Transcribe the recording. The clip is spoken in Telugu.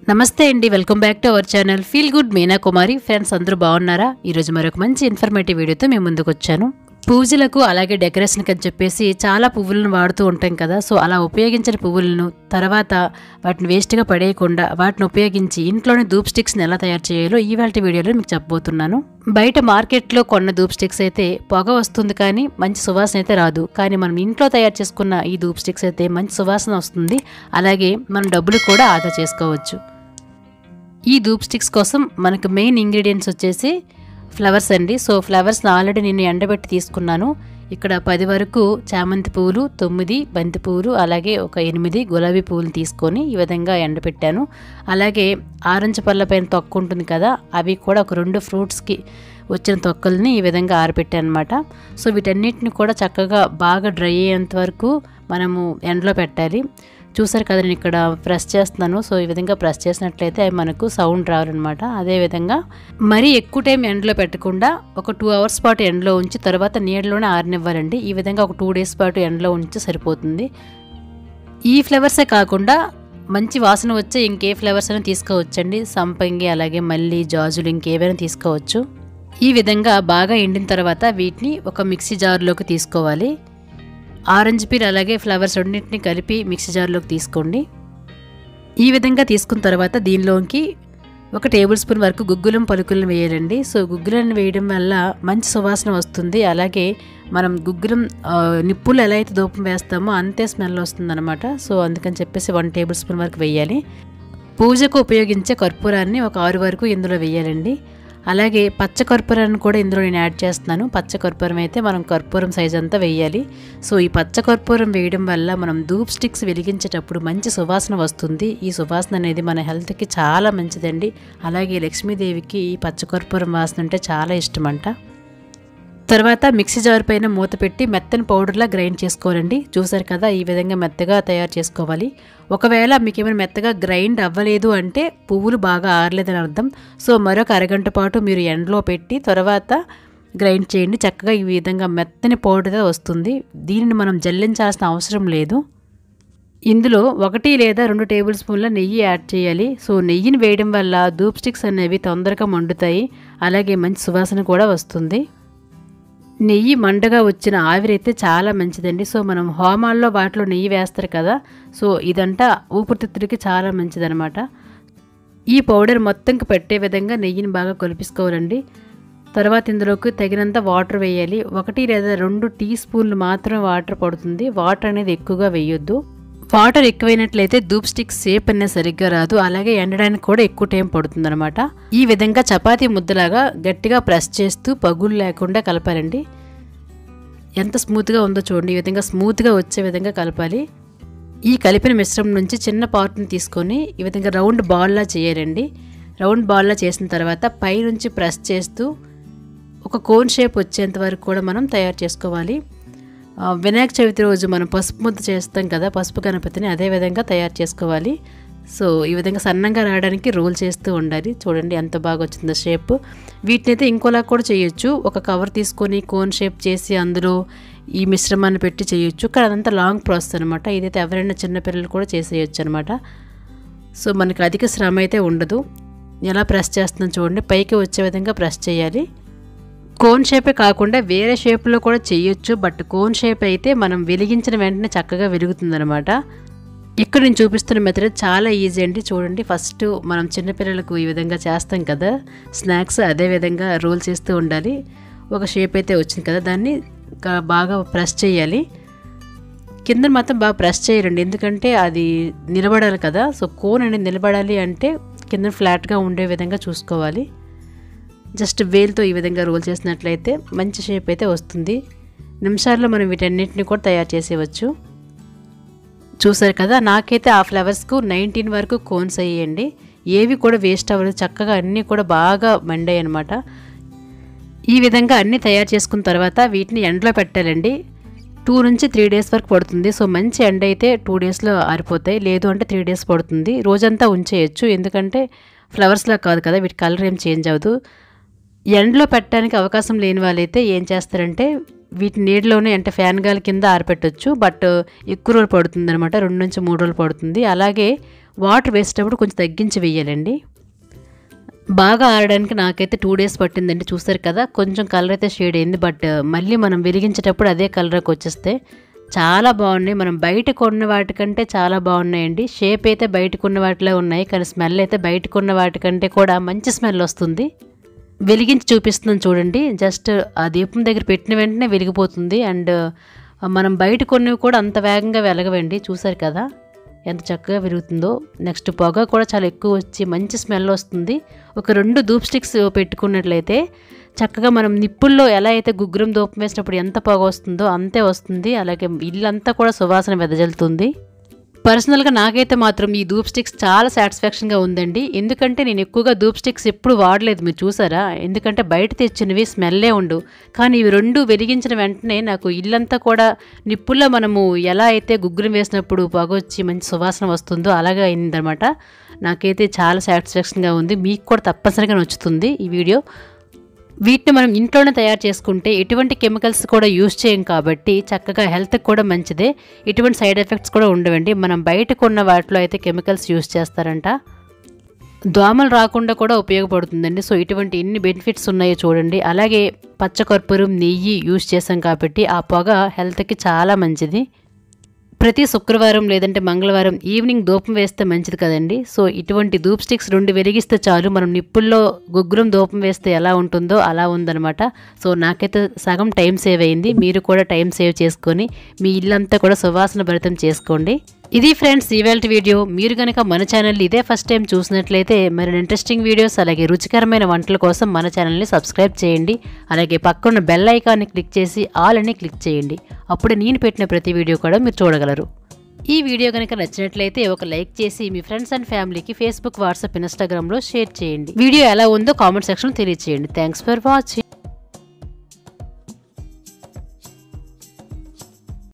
నమస్తే అండి welcome back to our channel feel good Meena Kumari friends అందరూ బాగున్నారా ఈరోజు మరొక మంచి ఇన్ఫర్మేటివ్ వీడియోతో మేము ముందుకు వచ్చాను పూజలకు అలాగే డెకరేషన్కి అని చెప్పేసి చాలా పువ్వులను వాడుతూ ఉంటాం కదా సో అలా ఉపయోగించిన పువ్వులను తర్వాత వాటిని వేస్ట్గా పడేయకుండా వాటిని ఉపయోగించి ఇంట్లోనే ధూప్ స్టిక్స్ని ఎలా తయారు చేయాలో ఇవాళ వీడియోలో మీకు చెప్పబోతున్నాను బయట మార్కెట్లో కొన్న ధూప్ స్టిక్స్ అయితే పొగ వస్తుంది కానీ మంచి సువాసన అయితే రాదు కానీ మనం ఇంట్లో తయారు చేసుకున్న ఈ ధూప్ స్టిక్స్ అయితే మంచి సువాసన వస్తుంది అలాగే మనం డబ్బులు కూడా ఆదా చేసుకోవచ్చు ఈ ధూప్ స్టిక్స్ కోసం మనకు మెయిన్ ఇంగ్రీడియంట్స్ వచ్చేసి ఫ్లవర్స్ అండి సో ఫ్లవర్స్ని ఆల్రెడీ నేను ఎండబెట్టి తీసుకున్నాను ఇక్కడ పది వరకు చామంతి పువ్వులు తొమ్మిది బంతి పువ్వులు అలాగే ఒక ఎనిమిది గులాబీ పువ్వులు తీసుకొని ఈ విధంగా ఎండబెట్టాను అలాగే ఆరెంజ్ పళ్ళ పైన తొక్క ఉంటుంది కదా అవి కూడా ఒక రెండు ఫ్రూట్స్కి వచ్చిన తొక్కల్ని ఈ విధంగా ఆరబెట్టాను అనమాట సో వీటన్నిటిని కూడా చక్కగా బాగా డ్రై అయ్యేంత వరకు మనము ఎండలో పెట్టాలి చూసారు కదా నేను ఇక్కడ ప్రెస్ చేస్తున్నాను సో ఈ విధంగా ప్రెస్ చేసినట్లయితే అవి మనకు సౌండ్ రావాలన్నమాట అదేవిధంగా మరీ ఎక్కువ టైం ఎండలో పెట్టకుండా ఒక టూ అవర్స్ పాటు ఎండలో ఉంచి తర్వాత నీడలోనే ఆరనివ్వాలండి ఈ విధంగా ఒక టూ డేస్ పాటు ఎండలో ఉంచి సరిపోతుంది ఈ ఫ్లవర్సే కాకుండా మంచి వాసన వచ్చే ఇంకే ఫ్లవర్స్ అయినా తీసుకోవచ్చండి సంపంగి అలాగే మల్లి జాజులు ఇంకేవైనా తీసుకోవచ్చు ఈ విధంగా బాగా ఎండిన తర్వాత వీటిని ఒక మిక్సీ జార్లోకి తీసుకోవాలి ఆరెంజ్ పీల్ అలాగే ఫ్లవర్స్ రెండింటిని కలిపి మిక్సీ జార్లోకి తీసుకోండి ఈ విధంగా తీసుకున్న తర్వాత దీనిలోకి ఒక టేబుల్ స్పూన్ వరకు గుగ్గులం పలుకులను వేయాలండి సో గుగ్గులను వేయడం వల్ల మంచి సువాసన వస్తుంది అలాగే మనం గుగ్గులం ఆ, నిప్పులు ఎలా అయితే దూపం వేస్తామో అంతే స్మెల్ వస్తుందన్నమాట సో అందుకని చెప్పేసి వన్ టేబుల్ స్పూన్ వరకు వేయాలి పూజకు ఉపయోగించే కర్పూరాన్ని ఒక ఆరు వరకు ఇందులో వేయాలండి అలాగే పచ్చ కర్పూరాన్ని కూడా ఇందులో నేను యాడ్ చేస్తున్నాను పచ్చ కర్పూరం అయితే మనం కర్పూరం సైజ్ అంతా వేయాలి సో ఈ పచ్చ కర్పూరం వేయడం వల్ల మనం ధూప్ స్టిక్స్ వెలిగించేటప్పుడు మంచి సువాసన వస్తుంది ఈ సువాసన అనేది మన హెల్త్కి చాలా మంచిదండి అలాగే లక్ష్మీదేవికి ఈ పచ్చ కర్పూరం వాసన అంటే చాలా ఇష్టమంట తర్వాత మిక్సీ జార్ పైన మూత పెట్టి మెత్తని పౌడర్లా గ్రైండ్ చేసుకోవాలండి చూసారు కదా ఈ విధంగా మెత్తగా తయారు చేసుకోవాలి ఒకవేళ మీకు ఏమైనా మెత్తగా గ్రైండ్ అవ్వలేదు అంటే పువ్వులు బాగా ఆరలేదని అర్థం సో మరొక అరగంట పాటు మీరు ఎండలో పెట్టి తర్వాత గ్రైండ్ చేయండి చక్కగా ఈ విధంగా మెత్తని పౌడర్ వస్తుంది దీనిని మనం జల్లించాల్సిన అవసరం లేదు ఇందులో ఒకటి లేదా రెండు టేబుల్ స్పూన్ల నెయ్యి యాడ్ చేయాలి సో నెయ్యిని వేయడం వల్ల ధూప్ స్టిక్స్ అనేవి తొందరగా మండుతాయి అలాగే మంచి సువాసన కూడా వస్తుంది నెయ్యి మండగా వచ్చిన ఆవిరైతే చాలా మంచిదండి సో మనం హోమాల్లో వాటిలో నెయ్యి వేస్తారు కదా సో ఇదంతా ఊపిరితిత్తులకి చాలా మంచిదనమాట ఈ పౌడర్ మొత్తంకి పెట్టే విధంగా నెయ్యిని బాగా కొలిపించుకోవాలండి తర్వాత ఇందులోకి తగినంత వాటర్ వేయాలి ఒకటి లేదా రెండు టీ స్పూన్లు మాత్రం వాటర్ పడుతుంది వాటర్ అనేది ఎక్కువగా వేయొద్దు వాటర్ ఎక్కువైనట్లయితే ధూప్ స్టిక్ షేప్ అనేది సరిగ్గా రాదు అలాగే ఎండడానికి కూడా ఎక్కువ టైం పడుతుంది అనమాట ఈ విధంగా చపాతీ ముద్దలాగా గట్టిగా ప్రెస్ చేస్తూ పగులు లేకుండా కలపాలండి ఎంత స్మూత్గా ఉందో చూడండి ఈ విధంగా స్మూత్గా వచ్చే విధంగా కలపాలి ఈ కలిపిన మిశ్రమం నుంచి చిన్న పార్ట్ని తీసుకొని ఈ విధంగా రౌండ్ బాల్లా చేయాలండి రౌండ్ బాల్లా చేసిన తర్వాత పైనుంచి ప్రెస్ చేస్తూ ఒక కోన్ షేప్ వచ్చేంత వరకు కూడా మనం తయారు చేసుకోవాలి ఆ, వినాయక చవితి రోజు మనం పసుపు ముద్ద చేస్తాం కదా పసుపు గణపతిని అదే విధంగా తయారు చేసుకోవాలి సో ఈ విధంగా సన్నంగా రావడానికి రోల్ చేస్తూ ఉండాలి చూడండి ఎంత బాగా వచ్చిందో షేప్ వీటిని అయితే ఇంకోలా కూడా చేయొచ్చు ఒక కవర్ తీసుకొని కోన్ షేప్ చేసి అందులో ఈ మిశ్రమాన్ని పెట్టి చేయొచ్చు కానీ అదంతా లాంగ్ ప్రాసెస్ అనమాట ఇదైతే ఎవరైనా చిన్నపిల్లలు కూడా చేసేయచ్చు అనమాట సో మనకి అధిక శ్రమ అయితే ఉండదు ఎలా ప్రెస్ చేస్తున్నాం చూడండి పైకి వచ్చే విధంగా ప్రెస్ చేయాలి కోన్ షేపే కాకుండా వేరే షేప్లో కూడా చేయొచ్చు బట్ కోన్ షేప్ అయితే మనం వెలిగించిన వెంటనే చక్కగా వెలుగుతుందనమాట ఇక్కడ నేను చూపిస్తున్న మెథడ్ చాలా ఈజీ అండి చూడండి ఫస్ట్ మనం చిన్నపిల్లలకు ఈ విధంగా చేస్తాం కదా స్నాక్స్ అదే విధంగా రోల్ చేస్తూ ఉండాలి ఒక షేప్ అయితే వచ్చింది కదా దాన్ని గా- బాగా ప్రెస్ చేయాలి కింద మాత్రం బాగా ప్రెస్ చేయరండి ఎందుకంటే అది నిలబడాలి కదా సో కోన్ అనేది నిలబడాలి అంటే కింద ఫ్లాట్గా ఉండే విధంగా చూసుకోవాలి జస్ట్ వేల్తో ఈ విధంగా రోల్ చేసినట్లయితే మంచి షేప్ అయితే వస్తుంది నిమిషాల్లో మనం వీటన్నిటిని కూడా తయారు చేసేవచ్చు చూసారు కదా నాకైతే ఆ ఫ్లవర్స్కు నైన్టీన్ వరకు కోన్స్ అయ్యండి ఏవి కూడా వేస్ట్ అవ్వలేదు చక్కగా అన్నీ కూడా బాగా మండాయి అనమాట ఈ విధంగా అన్నీ తయారు చేసుకున్న తర్వాత వీటిని ఎండలో పెట్టాలండి టూ నుంచి త్రీ డేస్ వరకు పడుతుంది సో మంచి ఎండ అయితే టూ డేస్లో ఆరిపోతాయి లేదు అంటే త్రీ డేస్ పడుతుంది రోజంతా ఉంచేయచ్చు ఎందుకంటే ఫ్లవర్స్లా కాదు కదా వీటి కలర్ ఏం చేంజ్ అవ్వదు ఎండలో పెట్టడానికి అవకాశం లేని వాళ్ళైతే ఏం చేస్తారంటే వీటి నీడలోనే అంటే ఫ్యాన్ గాలి కింద ఆరపెట్టొచ్చు బట్ ఎక్కువ రోజులు పడుతుంది అనమాట రెండు నుంచి మూడు రోజులు పడుతుంది అలాగే వాటర్ వేసేటప్పుడు కొంచెం తగ్గించి వేయాలండి బాగా ఆరడానికి నాకైతే టూ డేస్ పట్టిందండి చూసారు కదా కొంచెం కలర్ అయితే షేడ్ అయింది బట్ మళ్ళీ మనం వెలిగించేటప్పుడు అదే కలర్కి వచ్చేస్తే చాలా బాగున్నాయి మనం బయట కొన్న వాటికంటే చాలా బాగున్నాయండి షేప్ అయితే బయట కొన్న వాటిలో ఉన్నాయి కానీ స్మెల్ అయితే బయట కొన్న వాటికంటే కూడా మంచి స్మెల్ వస్తుంది వెలిగించి చూపిస్తున్నాను చూడండి జస్ట్ ఆ దీపం దగ్గర పెట్టిన వెంటనే వెలిగిపోతుంది అండ్ మనం బయట కొన్నవి కూడా అంత వేగంగా వెలగవండి చూసారు కదా ఎంత చక్కగా వెలుగుతుందో నెక్స్ట్ పొగ కూడా చాలా ఎక్కువ వచ్చి మంచి స్మెల్ వస్తుంది ఒక రెండు ధూప్ స్టిక్స్ పెట్టుకున్నట్లయితే చక్కగా మనం నిప్పుల్లో ఎలా అయితే గుగ్గురం దూపం వేసినప్పుడు ఎంత పొగ వస్తుందో అంతే వస్తుంది అలాగే ఇల్లంతా కూడా సువాసన వెదజల్లుతుంది పర్సనల్గా నాకైతే మాత్రం ఈ ధూప్ స్టిక్స్ చాలా సాటిస్ఫాక్షన్గా ఉందండి ఎందుకంటే నేను ఎక్కువగా ధూప్ స్టిక్స్ ఎప్పుడు వాడలేదు మీరు చూసారా ఎందుకంటే బయట తెచ్చినవి స్మెల్లే ఉండు కానీ ఇవి రెండు వెలిగించిన వెంటనే నాకు ఇల్లంతా కూడా నిప్పుల్లో మనము ఎలా అయితే గుగ్గురం వేసినప్పుడు పొగ వచ్చి మంచి సువాసన వస్తుందో అలాగే అయిందనమాట నాకైతే చాలా సాటిస్ఫాక్షన్గా ఉంది మీకు కూడా తప్పనిసరిగా నచ్చుతుంది ఈ వీడియో వీటిని మనం ఇంట్లోనే తయారు చేసుకుంటే ఎటువంటి కెమికల్స్ కూడా యూజ్ చేయం కాబట్టి చక్కగా హెల్త్కి కూడా మంచిదే ఎటువంటి సైడ్ ఎఫెక్ట్స్ కూడా ఉండవండి మనం బయట కొన్న వాటిలో అయితే కెమికల్స్ యూజ్ చేస్తారంట దోమలు రాకుండా కూడా ఉపయోగపడుతుందండి సో ఇటువంటి ఎన్ని బెనిఫిట్స్ ఉన్నాయో చూడండి అలాగే పచ్చకర్పూరం నెయ్యి యూజ్ చేసాం కాబట్టి ఆ పొగ హెల్త్కి చాలా మంచిది ప్రతి శుక్రవారం లేదంటే మంగళవారం ఈవినింగ్ ధూపం వేస్తే మంచిది కదండి సో ఇటువంటి ధూప్ స్టిక్స్ రెండు వెలిగిస్తే చాలు మనం నిప్పుల్లో గుగ్గురం ధూపం వేస్తే ఎలా ఉంటుందో అలా ఉందనమాట సో నాకైతే సగం టైం సేవ్ అయింది మీరు కూడా టైం సేవ్ చేసుకొని మీ ఇల్లంతా కూడా సువాసన భరితం చేసుకోండి ఇది ఫ్రెండ్స్ ఈవేళ వీడియో మీరు కనుక మన ఛానల్ ఇదే ఫస్ట్ టైం చూసినట్లయితే మరిన్ని ఇంట్రెస్టింగ్ వీడియోస్ అలాగే రుచికరమైన వంటల కోసం మన ఛానల్ని సబ్స్క్రైబ్ చేయండి అలాగే పక్కన్న బెల్ ఐకాన్ని క్లిక్ చేసి ఆల్ అని క్లిక్ చేయండి అప్పుడే నేను పెట్టిన ప్రతి వీడియో కూడా మీరు చూడగలరు ఈ వీడియో కనుక నచ్చినట్లయితే ఒక లైక్ చేసి మీ ఫ్రెండ్స్ అండ్ ఫ్యామిలీకి ఫేస్బుక్ వాట్సాప్ ఇన్స్టాగ్రామ్లో షేర్ చేయండి వీడియో ఎలా ఉందో కామెంట్ సెక్షన్ తెలియచేయండి థ్యాంక్స్ ఫర్ వాచింగ్